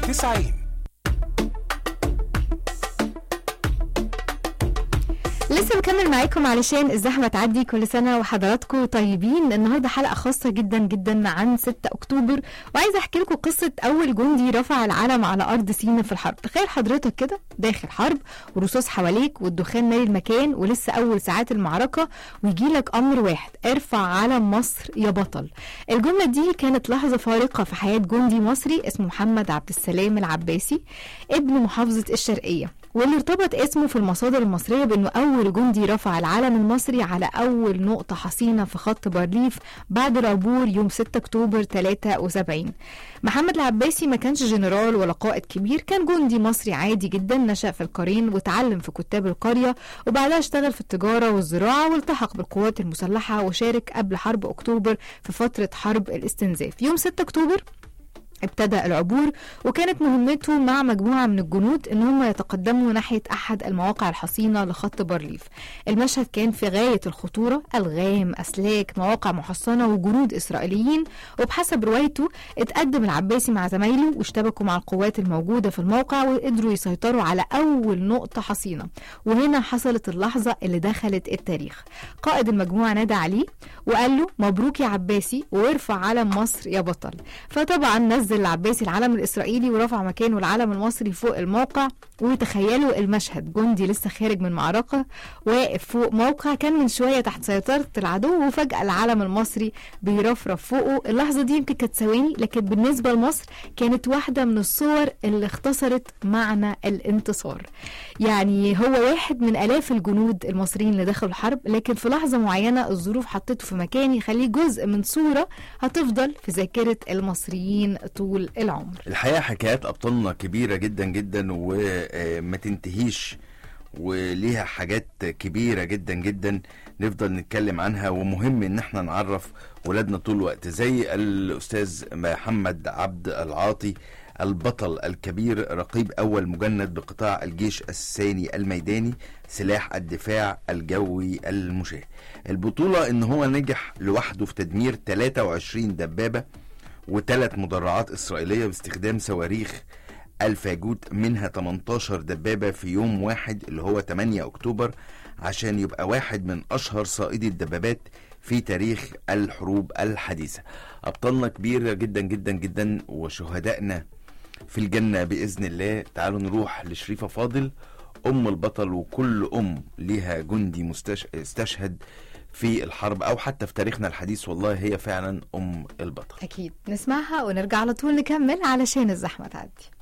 90 لسه بكمل معاكم علشان الزحمة تعدي كل سنة وحضراتكم طيبين النهاردة حلقة خاصة جدا جدا عن 6 أكتوبر وعايزة أحكي لكم قصة أول جندي رفع العلم على أرض سيناء في الحرب تخيل حضرتك كده داخل حرب ورصاص حواليك والدخان مالي المكان ولسه أول ساعات المعركة ويجي لك أمر واحد ارفع علم مصر يا بطل الجملة دي كانت لحظة فارقة في حياة جندي مصري اسمه محمد عبد السلام العباسي ابن محافظة الشرقية واللي ارتبط اسمه في المصادر المصرية بأنه أول جندي رفع العلم المصري على أول نقطة حصينة في خط بارليف بعد العبور يوم 6 أكتوبر 73 محمد العباسي ما كانش جنرال ولا قائد كبير كان جندي مصري عادي جدا نشأ في القرين وتعلم في كتاب القرية وبعدها اشتغل في التجارة والزراعة والتحق بالقوات المسلحة وشارك قبل حرب أكتوبر في فترة حرب الاستنزاف يوم 6 أكتوبر ابتدأ العبور وكانت مهمته مع مجموعة من الجنود ان هم يتقدموا ناحية احد المواقع الحصينة لخط بارليف المشهد كان في غاية الخطورة الغام اسلاك مواقع محصنة وجنود اسرائيليين وبحسب روايته اتقدم العباسي مع زمايله واشتبكوا مع القوات الموجودة في الموقع وقدروا يسيطروا على اول نقطة حصينة وهنا حصلت اللحظة اللي دخلت التاريخ قائد المجموعة نادى عليه وقال له مبروك يا عباسي وارفع علم مصر يا بطل فطبعا نزل نزل العباسي العلم الاسرائيلي ورفع مكانه العلم المصري فوق الموقع وتخيلوا المشهد جندي لسه خارج من معركه واقف فوق موقع كان من شويه تحت سيطره العدو وفجاه العلم المصري بيرفرف فوقه اللحظه دي يمكن كانت ثواني لكن بالنسبه لمصر كانت واحده من الصور اللي اختصرت معنى الانتصار يعني هو واحد من الاف الجنود المصريين اللي دخلوا الحرب لكن في لحظه معينه الظروف حطته في مكان يخليه جزء من صوره هتفضل في ذاكره المصريين طول العمر الحقيقه حكايات ابطالنا كبيره جدا جدا وما تنتهيش وليها حاجات كبيره جدا جدا نفضل نتكلم عنها ومهم ان احنا نعرف ولادنا طول الوقت زي الاستاذ محمد عبد العاطي البطل الكبير رقيب اول مجند بقطاع الجيش الثاني الميداني سلاح الدفاع الجوي المشاه البطوله ان هو نجح لوحده في تدمير 23 دبابه وثلاث مدرعات إسرائيلية باستخدام صواريخ الفاجوت منها 18 دبابة في يوم واحد اللي هو 8 أكتوبر عشان يبقى واحد من أشهر صائدي الدبابات في تاريخ الحروب الحديثة أبطالنا كبيرة جدا جدا جدا وشهدائنا في الجنة بإذن الله تعالوا نروح لشريفة فاضل أم البطل وكل أم ليها جندي مستش... استشهد في الحرب او حتى في تاريخنا الحديث والله هي فعلا ام البطل اكيد نسمعها ونرجع على طول نكمل علشان الزحمه تعدي